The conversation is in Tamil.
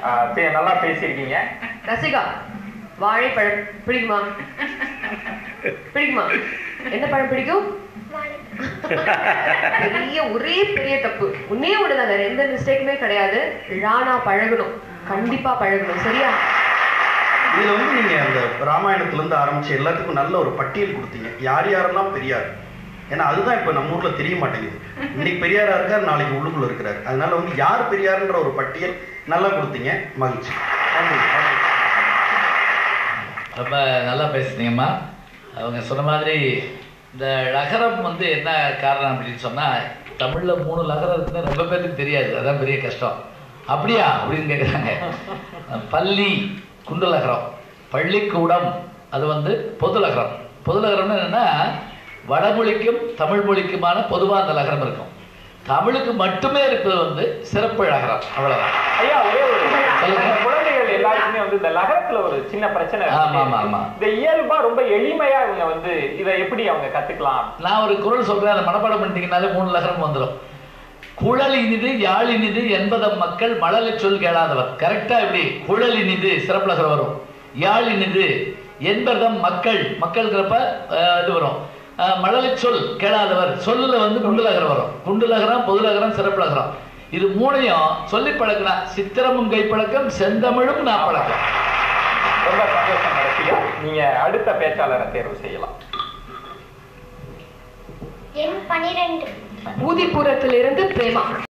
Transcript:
ஆஹ் பே- நல்லா பேசியிருக்கீங்க ரசிகா வாழைப்பழம் பிடிக்குமா பிடிக்குமா என்ன பழம் பிடிக்கும் பெரிய ஒரே பெரிய தப்பு ஒன்னே ஒண்ணுதான் வேற எந்த மிஸ்டேக்குமே கிடையாது ராணா பழகணும் கண்டிப்பா பழகணும் சரியா இதுல வந்து நீங்க அந்த ராமாயணத்துல இருந்து ஆரம்பிச்சு எல்லாத்துக்கும் நல்ல ஒரு பட்டியல் கொடுத்தீங்க யார் யாரெல்லாம் பெரியார் ஏன்னா அதுதான் இப்ப நம்ம ஊர்ல தெரிய மாட்டேங்குது இன்னைக்கு பெரியாரா இருக்கார் நாளைக்கு உள்ளுக்குள்ள இருக்கிறார் அதனால வந்து யார் பெரியார்ன்ற ஒரு பட்டியல் நல்லா கொடுத்தீங்க மகிழ்ச்சி நன்றி நன்றி ரொம்ப நல்லா பேசுனீங்கம்மா அவங்க சொன்ன மாதிரி இந்த லகரம் வந்து என்ன காரணம் அப்படின்னு சொன்னால் தமிழில் மூணு லகரம் இருக்குன்னு ரொம்ப பேருக்கு தெரியாது அதான் பெரிய கஷ்டம் அப்படியா அப்படின்னு கேட்குறாங்க பள்ளி குண்டு லகரம் பள்ளிக்கூடம் அது வந்து பொது லகரம் பொது லகரம்னு என்னென்னா வடமொழிக்கும் தமிழ் மொழிக்குமான பொதுவாக அந்த லகரம் இருக்கும் தமிழுக்கு மட்டுமே இருப்பது வந்து சிறப்பு லகரம் அவ்வளோதான் ஐயா ஒரே ஒரு சொல்லுங்க. நம்ம குழந்தைகள் எல்லாருக்குமே வந்து இந்த லகரத்துல ஒரு சின்ன பிரச்சனை இருக்கு. ஆமா, ஆமா, ஆமா. இந்த இயல்பா ரொம்ப எளிமையா இவங்க வந்து இதை எப்படி அவங்க கத்துக்கலாம் நான் ஒரு குரல் சொல்றேன் அதை மனப்பாடம் பண்ணிட்டீங்கனாலே மூணு லகரம் வந்துடும் குழல் இனிது யாழ் இனிது என்பதம் மக்கள் மழலை சொல் கேளாதவர் கரெக்டா இப்படி குழல் இனிது சிறப்பு லகரம் வரும் யாழ் இனிது என்பதம் மக்கள் மக்கள்ங்கிறப்ப அஹ், இது வரும் அஹ், மழலை சொல் கேளாதவர் சொல்லுல வந்து குண்டு லகரம் வரும் குண்டு லகரம் பொது லகரம் சிறப்பு லகரம் இது மூணையும் சொல்லி பழக்கினா சித்திரமும் கைப்பழக்கம் செந்தமிழும் நான் பழக்கம் ரொம்ப சந்தோஷம் நடத்தியா நீங்க அடுத்த பேச்சாளரை தேர்வு செய்யலாம் எண் பனிரெண்டு ஊதிப்புறத்திலிருந்து பிரேமா